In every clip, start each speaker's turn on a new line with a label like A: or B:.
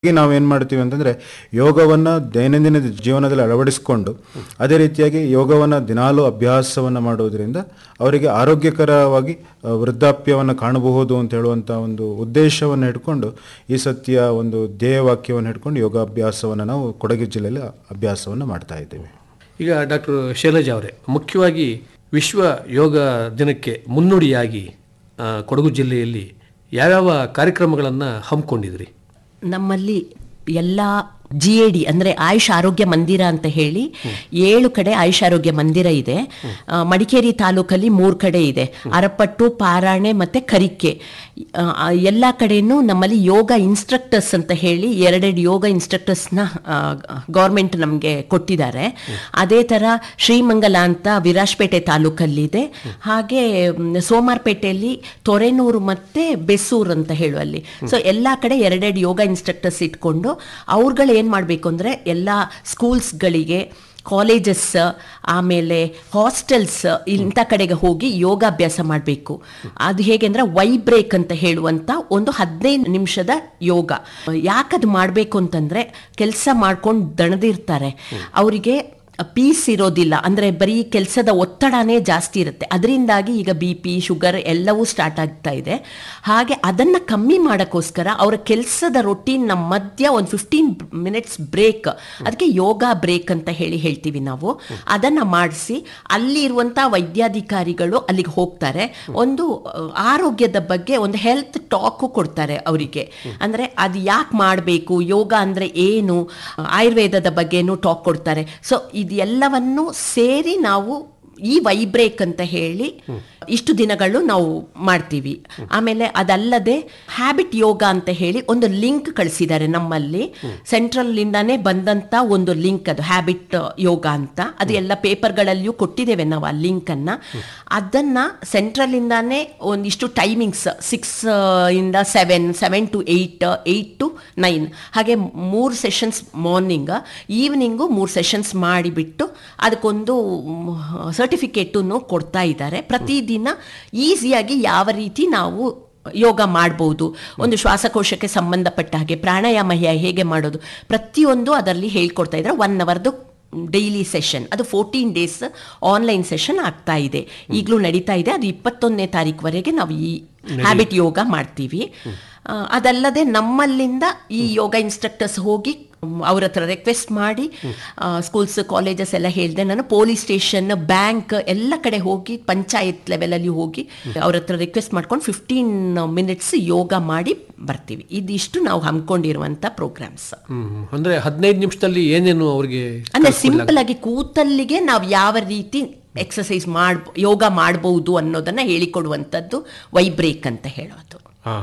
A: ಈಗ ನಾವೇನು ಮಾಡ್ತೀವಿ ಅಂತಂದರೆ ಯೋಗವನ್ನು ದೈನಂದಿನ ಜೀವನದಲ್ಲಿ ಅಳವಡಿಸಿಕೊಂಡು ಅದೇ ರೀತಿಯಾಗಿ ಯೋಗವನ್ನು ದಿನಾಲೂ ಅಭ್ಯಾಸವನ್ನು ಮಾಡುವುದರಿಂದ ಅವರಿಗೆ ಆರೋಗ್ಯಕರವಾಗಿ ಆ, ವೃದ್ಧಾಪ್ಯವನ್ನು ಕಾಣಬಹುದು ಅಂತ ಹೇಳುವಂಥ ಒಂದು ಉದ್ದೇಶವನ್ನು ಇಟ್ಕೊಂಡು ಈ ಸತ್ಯ ಒಂದು ಧ್ಯೇಯವಾಕ್ಯವನ್ನು ಇಟ್ಕೊಂಡು ಯೋಗಾಭ್ಯಾಸವನ್ನು ನಾವು ಕೊಡಗು ಜಿಲ್ಲೆಯಲ್ಲಿ ಅಭ್ಯಾಸವನ್ನು ಮಾಡ್ತಾ ಇದ್ದೇವೆ
B: ಈಗ ಡಾಕ್ಟರ್ ಶೈಲಜಾ ಅವರೇ ಮುಖ್ಯವಾಗಿ ವಿಶ್ವ ಯೋಗ ದಿನಕ್ಕೆ ಮುನ್ನುಡಿಯಾಗಿ ಆ, ಕೊಡಗು ಜಿಲ್ಲೆಯಲ್ಲಿ ಯಾವ್ಯಾವ ಕಾರ್ಯಕ್ರಮಗಳನ್ನು ಹಮ್ಮಿಕೊಂಡಿದ್ರಿ
C: ನಮ್ಮಲ್ಲಿ ಎಲ್ಲ ಜಿ ಎ ಡಿ ಅಂದರೆ ಆಯುಷ್ ಆರೋಗ್ಯ ಮಂದಿರ ಅಂತ ಹೇಳಿ ಏಳು ಕಡೆ ಆಯುಷ್ ಆರೋಗ್ಯ ಮಂದಿರ ಇದೆ ಆ, ಮಡಿಕೇರಿ ತಾಲೂಕಲ್ಲಿ ಮೂರು ಕಡೆ ಇದೆ ಅರಪಟ್ಟು ಪಾರಾಣೆ ಮತ್ತು ಕರಿಕೆ ಆ, ಆ, ಎಲ್ಲ ಕಡೆನೂ ನಮ್ಮಲ್ಲಿ ಯೋಗ ಇನ್ಸ್ಟ್ರಕ್ಟರ್ಸ್ ಅಂತ ಹೇಳಿ ಎರಡೆರಡು ಯೋಗ ಇನ್ಸ್ಟ್ರಕ್ಟರ್ಸ್ನ ಗೌರ್ಮೆಂಟ್ ನಮಗೆ ಕೊಟ್ಟಿದ್ದಾರೆ ಅದೇ ಥರ ಶ್ರೀಮಂಗಲ ಅಂತ ವಿರಾಜ್ಪೇಟೆ ತಾಲೂಕಲ್ಲಿದೆ ಹಾಗೆ ಮ್, ಸೋಮಾರ್ಪೇಟೆಯಲ್ಲಿ ತೊರೆನೂರು ಮತ್ತು ಬೆಸೂರು ಅಂತ ಹೇಳುವಲ್ಲಿ ಸೊ ಎಲ್ಲ ಕಡೆ ಎರಡೆರಡು ಯೋಗ ಇನ್ಸ್ಟ್ರಕ್ಟರ್ಸ್ ಇಟ್ಕೊಂಡು ಅವ್ರುಗಳು ಏನು ಮಾಡಬೇಕು ಅಂದರೆ ಎಲ್ಲ ಸ್ಕೂಲ್ಸ್ಗಳಿಗೆ ಕಾಲೇಜಸ್ ಆಮೇಲೆ ಹಾಸ್ಟೆಲ್ಸ್ ಇಂಥ ಕಡೆಗೆ ಹೋಗಿ ಯೋಗಾಭ್ಯಾಸ ಮಾಡಬೇಕು ಅದು ಹೇಗೆ ಅಂದರೆ ವೈ ಬ್ರೇಕ್ ಅಂತ ಹೇಳುವಂಥ ಒಂದು ಹದಿನೈದು ನಿಮಿಷದ ಯೋಗ ಯಾಕದು ಮಾಡಬೇಕು ಅಂತಂದರೆ ಕೆಲಸ ಮಾಡ್ಕೊಂಡು ದಣದಿರ್ತಾರೆ ಅವರಿಗೆ ಪೀಸ್ ಇರೋದಿಲ್ಲ ಅಂದರೆ ಬರೀ ಕೆಲಸದ ಒತ್ತಡನೇ ಜಾಸ್ತಿ ಇರುತ್ತೆ ಅದರಿಂದಾಗಿ ಈಗ ಬಿ ಪಿ ಶುಗರ್ ಎಲ್ಲವೂ ಸ್ಟಾರ್ಟ್ ಆಗ್ತಾ ಇದೆ ಹಾಗೆ ಅದನ್ನು ಕಮ್ಮಿ ಮಾಡೋಕ್ಕೋಸ್ಕರ ಅವರ ಕೆಲಸದ ರೊಟೀನ್ನ ಮಧ್ಯ ಒಂದು ಫಿಫ್ಟೀನ್ ಮಿನಿಟ್ಸ್ ಬ್ರೇಕ್ ಅದಕ್ಕೆ ಯೋಗ ಬ್ರೇಕ್ ಅಂತ ಹೇಳಿ ಹೇಳ್ತೀವಿ ನಾವು ಅದನ್ನು ಮಾಡಿಸಿ ಅಲ್ಲಿ ಇರುವಂಥ ವೈದ್ಯಾಧಿಕಾರಿಗಳು ಅಲ್ಲಿಗೆ ಹೋಗ್ತಾರೆ ಒಂದು ಆ, ಆರೋಗ್ಯದ ಬಗ್ಗೆ ಒಂದು ಹೆಲ್ತ್ ಟಾಕು ಕೊಡ್ತಾರೆ ಅವರಿಗೆ ಅಂದರೆ ಅದು ಯಾಕೆ ಮಾಡಬೇಕು ಯೋಗ ಅಂದರೆ ಏನು ಆಯುರ್ವೇದದ ಬಗ್ಗೆನೂ ಟಾಕ್ ಕೊಡ್ತಾರೆ ಸೊ ಇದೆಲ್ಲವನ್ನು ಸೇರಿ ನಾವು ಈ ವೈಬ್ರೇಕ್ ಅಂತ ಹೇಳಿ ಇಷ್ಟು ದಿನಗಳು ನಾವು ಮಾಡ್ತೀವಿ ಆಮೇಲೆ ಅದಲ್ಲದೆ ಹ್ಯಾಬಿಟ್ ಯೋಗ ಅಂತ ಹೇಳಿ ಒಂದು ಲಿಂಕ್ ಕಳಿಸಿದ್ದಾರೆ ನಮ್ಮಲ್ಲಿ ಸೆಂಟ್ರಲ್ನಿಂದಾನೇ ಬಂದಂಥ ಒಂದು ಲಿಂಕ್ ಅದು ಹ್ಯಾಬಿಟ್ ಯೋಗ ಅಂತ ಅದು ಎಲ್ಲ ಪೇಪರ್ಗಳಲ್ಲಿಯೂ ಕೊಟ್ಟಿದ್ದೇವೆ ನಾವು ಆ ಲಿಂಕನ್ನು ಅದನ್ನು ಸೆಂಟ್ರಲಿಂದಾನೇ ಒಂದಿಷ್ಟು ಟೈಮಿಂಗ್ಸ್ ಸಿಕ್ಸ್ ಇಂದ seven seven to eight eight to nine ಹಾಗೆ ಮೂರು ಸೆಷನ್ಸ್ ಮಾರ್ನಿಂಗ್ ಈವ್ನಿಂಗು ಮೂರು ಸೆಷನ್ಸ್ ಮಾಡಿಬಿಟ್ಟು ಅದಕ್ಕೊಂದು ಸರ್ಟಿಫಿಕೇಟನ್ನು ಕೊಡ್ತಾ ಇದ್ದಾರೆ ಪ್ರತಿದಿನ ಈಸಿಯಾಗಿ ಯಾವ ರೀತಿ ನಾವು ಯೋಗ ಮಾಡ್ಬೋದು ಒಂದು ಶ್ವಾಸಕೋಶಕ್ಕೆ ಸಂಬಂಧಪಟ್ಟ ಹಾಗೆ ಪ್ರಾಣಾಯಾಮ ಹೇ- ಹೇಗೆ ಮಾಡೋದು ಪ್ರತಿಯೊಂದು ಅದರಲ್ಲಿ ಹೇಳ್ಕೊಡ್ತಾ ಇದ್ದಾರೆ ಒನ್ ಅವರ್ದು ಡೈಲಿ ಸೆಷನ್ ಅದು ಫೋರ್ಟೀನ್ ಡೇಸ್ ಆನ್ಲೈನ್ ಸೆಷನ್ ಆಗ್ತಾ ಇದೆ ಈಗಲೂ ನಡೀತಾ ಇದೆ ಅದು ಇಪ್ಪತ್ತೊಂದನೇ ತಾರೀಕುವರೆಗೆ ನಾವು ಈ ಹ್ಯಾಬಿಟ್ ಯೋಗ ಮಾಡ್ತೀವಿ ಆ, ಅದಲ್ಲದೆ ನಮ್ಮಲ್ಲಿಂದ ಈ ಯೋಗ ಇನ್ಸ್ಟ್ರಕ್ಟರ್ಸ್ ಹೋಗಿ ಅವ್ರ ಹತ್ರ ರಿಕ್ವೆಸ್ಟ್ ಮಾಡಿ ಸ್ಕೂಲ್ಸ್ ಕಾಲೇಜಸ್ ಎಲ್ಲ ಹೇಳಿದೆ ನಾನು ಪೊಲೀಸ್ ಸ್ಟೇಷನ್ ಬ್ಯಾಂಕ್ ಎಲ್ಲ ಕಡೆ ಹೋಗಿ ಪಂಚಾಯತ್ ಲೆವೆಲಲ್ಲಿ ಹೋಗಿ ಅವ್ರ ಹತ್ರ ರಿಕ್ವೆಸ್ಟ್ ಮಾಡ್ಕೊಂಡು ಫಿಫ್ಟೀನ್ ಮಿನಿಟ್ಸ್ ಯೋಗ ಮಾಡಿ ಬರ್ತೀವಿ ಇದಿಷ್ಟು ನಾವು ಹಮ್ಮಿಕೊಂಡಿರುವಂಥ ಪ್ರೋಗ್ರಾಮ್ಸ್
B: ಹ್ಮ್. ಅಂದ್ರೆ ಹದಿನೈದು ನಿಮಿಷದಲ್ಲಿ ಏನೇನು ಅವರಿಗೆ
C: ಅಂದ್ರೆ ಸಿಂಪಲ್ ಆಗಿ ಕೂತಲ್ಲಿಗೆ ನಾವು ಯಾವ ರೀತಿ ಎಕ್ಸಸೈಸ್ ಮಾಡ್ ಯೋಗ ಮಾಡಬಹುದು ಅನ್ನೋದನ್ನ ಹೇಳಿಕೊಡುವಂಥದ್ದು ವೈಬ್ರೇಕ್ ಅಂತ ಹೇಳೋದು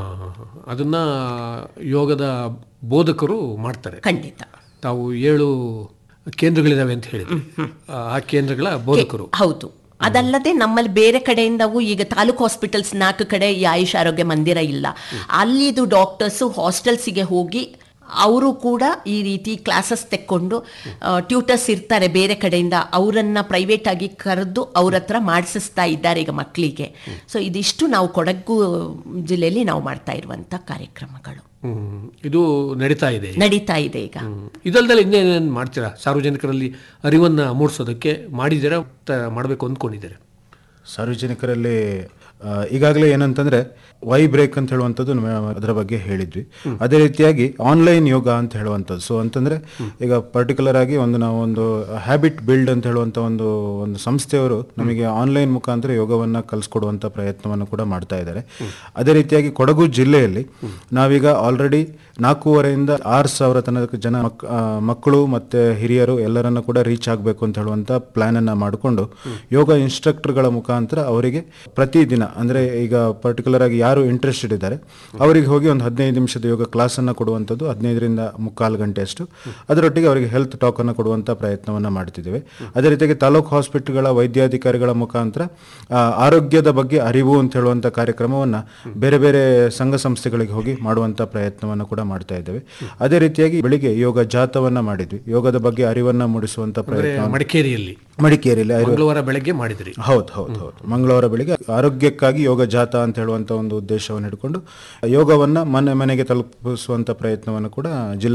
B: ಅದನ್ನ ಯೋಗದ ಬೋಧಕರು ಮಾಡ್ತಾರೆ
C: ಖಂಡಿತ
B: ತಾವು ಏಳು ಕೇಂದ್ರಗಳಿದಾವೆ ಅಂತ ಹೇಳಿದ್ರಿ ಆ ಕೇಂದ್ರಗಳ ಬೋಧಕರು
C: ಹೌದು ಅದಲ್ಲದೆ ನಮ್ಮಲ್ಲಿ ಬೇರೆ ಕಡೆಯಿಂದವೂ ಈಗ ತಾಲೂಕು ಹಾಸ್ಪಿಟಲ್ಸ್ ನಾಲ್ಕು ಕಡೆ ಈ ಆಯುಷ್ ಆರೋಗ್ಯ ಮಂದಿರ ಇಲ್ಲ ಅಲ್ಲಿದು ಡಾಕ್ಟರ್ಸು ಹಾಸ್ಟೆಲ್ಸಿಗೆ ಹೋಗಿ ಅವರು ಕೂಡ ಈ ರೀತಿ ಕ್ಲಾಸಸ್ ತೆಕ್ಕೊಂಡು ಟ್ಯೂಟರ್ಸ್ ಇರ್ತಾರೆ ಬೇರೆ ಕಡೆಯಿಂದ ಅವರನ್ನ ಪ್ರೈವೇಟ್ ಆಗಿ ಕರೆದು ಅವ್ರ ಹತ್ರ ಮಾಡಿಸಿಸ್ತಾ ಇದ್ದಾರೆ ಈಗ ಮಕ್ಕಳಿಗೆ ಸೊ ಇದಿಷ್ಟು ನಾವು ಕೊಡಗು ಜಿಲ್ಲೆಯಲ್ಲಿ ನಾವು ಮಾಡ್ತಾ ಇರುವಂಥ ಕಾರ್ಯಕ್ರಮಗಳು
B: ಹ್ಮ್. ಇದು ನಡೀತಾ ಇದೆ
C: ನಡೀತಾ ಇದೆ ಈಗ
B: ಹ್ಮ್. ಇದಲ್ದಲೆ ಇನ್ನೇನೇನು ಮಾಡ್ತೀರಾ ಸಾರ್ವಜನಿಕರಲ್ಲಿ ಅರಿವನ್ನ ಮೂಡಿಸೋದಕ್ಕೆ ಮಾಡಿದ್ದೀರಾ ತ- ಮಾಡಬೇಕು ಅಂದ್ಕೊಂಡಿದ್ದೀರಾ
A: ಸಾರ್ವಜನಿಕರಲ್ಲಿ ಆ, ಈಗಾಗಲೇ ಏನಂತಂದ್ರೆ ವೈ ಬ್ರೇಕ್ ಅಂತ ಹೇಳುವಂಥದ್ದು ನಮ್ಮ ಅದರ ಬಗ್ಗೆ ಹೇಳಿದ್ವಿ ಅದೇ ರೀತಿಯಾಗಿ ಆನ್ಲೈನ್ ಯೋಗ ಅಂತ ಹೇಳುವಂಥದ್ದು ಸೊ ಅಂತಂದ್ರೆ ಈಗ ಪರ್ಟಿಕ್ಯುಲರ್ ಆಗಿ ಒಂದು ನಾವು ಒಂದು ಹ್ಯಾಬಿಟ್ ಬಿಲ್ಡ್ ಅಂತ ಹೇಳುವಂಥ ಒಂದು ಒಂದು ಸಂಸ್ಥೆಯವರು ನಮಗೆ ಆನ್ಲೈನ್ ಮುಖಾಂತರ ಯೋಗವನ್ನು ಕಲಿಸ್ಕೊಡುವಂಥ ಪ್ರಯತ್ನವನ್ನು ಕೂಡ ಮಾಡ್ತಾ ಇದ್ದಾರೆ ಅದೇ ರೀತಿಯಾಗಿ ಕೊಡಗು ಜಿಲ್ಲೆಯಲ್ಲಿ ನಾವೀಗ ಆಲ್ರೆಡಿ ನಾಲ್ಕೂವರೆಯಿಂದ ಆರು ಸಾವಿರ ತನಕ ಜನ ಮಕ್- ಆ, ಮಕ್ಕಳು ಮತ್ತೆ ಹಿರಿಯರು ಎಲ್ಲರನ್ನ ಕೂಡ ರೀಚ್ ಆಗಬೇಕು ಅಂತ ಹೇಳುವಂಥ ಪ್ಲಾನ್ ಅನ್ನ ಮಾಡಿಕೊಂಡು ಯೋಗ ಇನ್ಸ್ಟ್ರಕ್ಟರ್ಗಳ ಮುಖಾಂತರ ಅವರಿಗೆ ಪ್ರತಿದಿನ ಅಂದ್ರೆ ಈಗ ಪರ್ಟಿಕ್ಯುಲರ್ ಆಗಿ ಯಾರು ಇಂಟ್ರೆಸ್ಟೆಡ್ ಇದ್ದಾರೆ ಅವರಿಗೆ ಹೋಗಿ ಒಂದು ಹದಿನೈದು ನಿಮಿಷದ ಯೋಗ ಕ್ಲಾಸ್ ಅನ್ನ ಕೊಡುವಂಥದ್ದು ಹದಿನೈದರಿಂದ ಮುಕ್ಕಾಲು ಗಂಟೆ ಅಷ್ಟು ಅದರೊಟ್ಟಿಗೆ ಅವರಿಗೆ ಹೆಲ್ತ್ ಟಾಕ್ ಅನ್ನು ಕೊಡುವಂಥ ಪ್ರಯತ್ನವನ್ನ ಮಾಡ್ತಿದ್ದೇವೆ ಅದೇ ರೀತಿಯಾಗಿ ತಾಲೂಕು ಹಾಸ್ಪಿಟಲ್ಗಳ ವೈದ್ಯಾಧಿಕಾರಿಗಳ ಮುಖಾಂತರ ಆ, ಆರೋಗ್ಯದ ಬಗ್ಗೆ ಅರಿವು ಅಂತ ಹೇಳುವಂಥ ಕಾರ್ಯಕ್ರಮವನ್ನ ಬೇರೆ ಬೇರೆ ಸಂಘ ಸಂಸ್ಥೆಗಳಿಗೆ ಹೋಗಿ ಮಾಡುವಂಥ ಪ್ರಯತ್ನವನ್ನು ಕೂಡ ಮಾಡ್ತಾ ಇದ್ದೇವೆ ಅದೇ ರೀತಿಯಾಗಿ ಬೆಳಿಗ್ಗೆ ಯೋಗ ಜಾಥವನ್ನ ಮಾಡಿದ್ವಿ ಯೋಗದ ಬಗ್ಗೆ ಅರಿವನ್ನ ಮೂಡಿಸುವಂತ
B: ಅಂದ್ರೆ
A: ಪ್ರಯತ್ನ
B: ಮಡಿಕೇರಿಯಲ್ಲಿ
A: ಮಡಿಕೇರಿಯಲ್ಲಿ ಆಯುರ್ವೇದ
B: ಮಂಗಳವಾರ ಬೆಳಗ್ಗೆ ಮಾಡಿದ್ರಿ
A: ಹೌದು ಹೌದು ಹೌದು ಮಂಗಳವಾರ ಬೆಳಿಗ್ಗೆ ಆರೋಗ್ಯಕ್ಕಾಗಿ ಯೋಗ ಜಾಥಾ ಅಂತ ಹೇಳುವಂತ ಒಂದು ಉದ್ದೇಶವನ್ನು ಹಿಡ್ಕೊಂಡು ಯೋಗವನ್ನ ಮನೆ ಮನೆಗೆ ತಲುಪಿಸುವಂತ ಪ್ರಯತ್ನವನ್ನು ಕೂಡ ಜಿಲ್ಲಾ